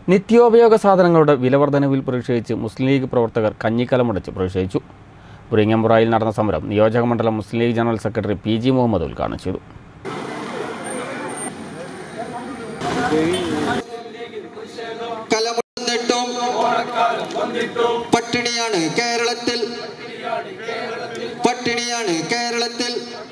നിത്യോപയോഗ സാധനങ്ങളുടെ വിലവർധനവിൽ പ്രതിഷേധിച്ച് മുസ്ലിം ലീഗ് പ്രവർത്തകർ കഞ്ഞിക്കലമുടച്ച് പ്രതിഷേധിച്ചു പുരിങ്ങമ്പുറയിൽ നടന്ന സമരം നിയോജക മണ്ഡലം Muslim League general secretary P G Muhammad ഉദ്ഘാടനം ചെയ്തു കലമുന്നിട്ടും പട്ടിണിയാണ് കേരളത്തിൽ പട്ടിണിയാണ് കേരളത്തിൽ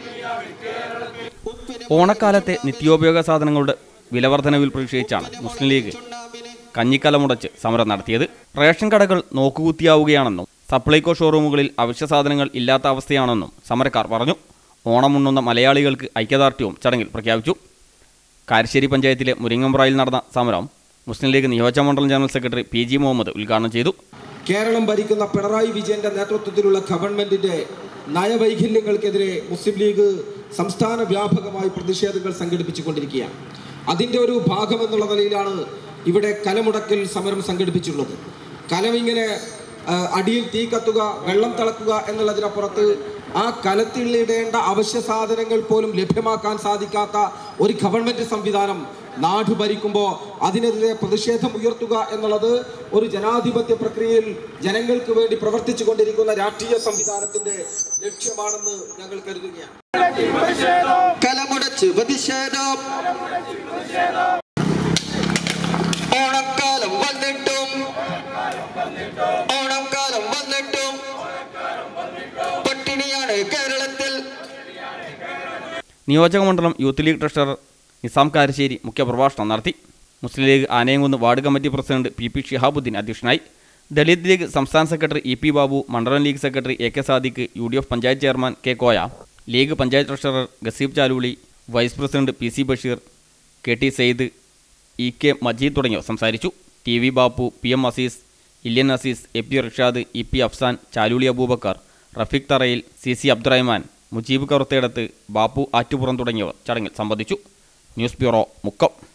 ഓണക്കാലത്തെ നിത്യോപയോഗ സാധനങ്ങളുടെ വിലവർധനവിൽ പ്രതിഷേധിച്ചാണ് മുസ്ലിം ലീഗ് കഞ്ഞിക്കലമുടച്ച് സമരം നടത്തിയത് റേഷൻ കടകൾ നോക്കുകുത്തിയാവുകയാണെന്നും സപ്ലൈകോ ഷോറൂമുകളിൽ അവശ്യ സാധനങ്ങൾ ഇല്ലാത്ത അവസ്ഥയാണെന്നും സമരക്കാർ പറഞ്ഞു ഓണമുണ്ണുന്ന മലയാളികൾക്ക് ഐക്യദാർഢ്യവും ചടങ്ങിൽ പ്രഖ്യാപിച്ചു കാരശ്ശേരി പഞ്ചായത്തിലെ മുരിങ്ങമ്പ്രായിൽ നടന്ന സമരം മുസ്ലിം ലീഗ് നിയോജകമണ്ഡലം general secretary P G Muhammad ഉദ്ഘാടനം ചെയ്തു കേരളം ഭരിക്കുന്ന പിണറായി വിജയന്റെ നേതൃത്വത്തിലുള്ള ഗവൺമെന്റിന്റെ നയവൈകല്യങ്ങൾക്കെതിരെ മുസ്ലിം ലീഗ് സംസ്ഥാന വ്യാപകമായി പ്രതിഷേധങ്ങൾ സംഘടിപ്പിച്ചുകൊണ്ടിരിക്കുകയാണ് അതിൻ്റെ ഒരു ഭാഗം എന്നുള്ള നിലയിലാണ് ഇവിടെ കലമുടക്കിൽ സമരം സംഘടിപ്പിച്ചിട്ടുള്ളത് കലം ഇങ്ങനെ ആ, അടിയിൽ തീ കത്തുക വെള്ളം തിളക്കുക എന്നുള്ളതിനപ്പുറത്ത് ആ കലത്തിലിടേണ്ട അവശ്യ സാധനങ്ങൾ പോലും ലഭ്യമാക്കാൻ സാധിക്കാത്ത ഒരു ഗവൺമെന്റ് സംവിധാനം നാട് ഭരിക്കുമ്പോൾ അതിനെതിരെ പ്രതിഷേധം ഉയർത്തുക എന്നുള്ളത് ഒരു ജനാധിപത്യ പ്രക്രിയയിൽ ജനങ്ങൾക്ക് വേണ്ടി പ്രവർത്തിച്ചു കൊണ്ടിരിക്കുന്ന രാഷ്ട്രീയ സംവിധാനത്തിന്റെ ലക്ഷ്യമാണെന്ന് ഞങ്ങൾ കരുതുകയാണ് കലമുടച്ച് പ്രതിഷേധം ഓണക്കാലം വന്നിട്ടും ഓണക്കാലം വന്നിട്ടും പട്ടിണിയാണ് കേരളത്തിൽ നിയോജകമണ്ഡലം യൂത്ത് ലീഗ് ട്രഷറർ നിസാം കാരശ്ശേരി മുഖ്യപ്രഭാഷണം നടത്തി Muslim League Anayamkunnu ward committee president P P Shihabuddin അധ്യക്ഷനായി ദളിത് ലീഗ് സംസ്ഥാന സെക്രട്ടറി ഇ പി ബാബു മണ്ഡലം League secretary A K Sadiq U D F panchayat chairman K Koya League panchayat treasurer Gaseeb Chaluli vice president P C Basheer K T Sayed E K Majeed തുടങ്ങിയവർ സംസാരിച്ചു T V Bappu P M Azeez Ilyan Azeez A P Rishad E P Afsan Chaluli Abubakar Rafeeq Tharayil C C Abdurahman Mujeeb Karuthedath Bappu Attupuram തുടങ്ങിയവർ ചടങ്ങിൽ സംബന്ധിച്ചു news bureau Mukkam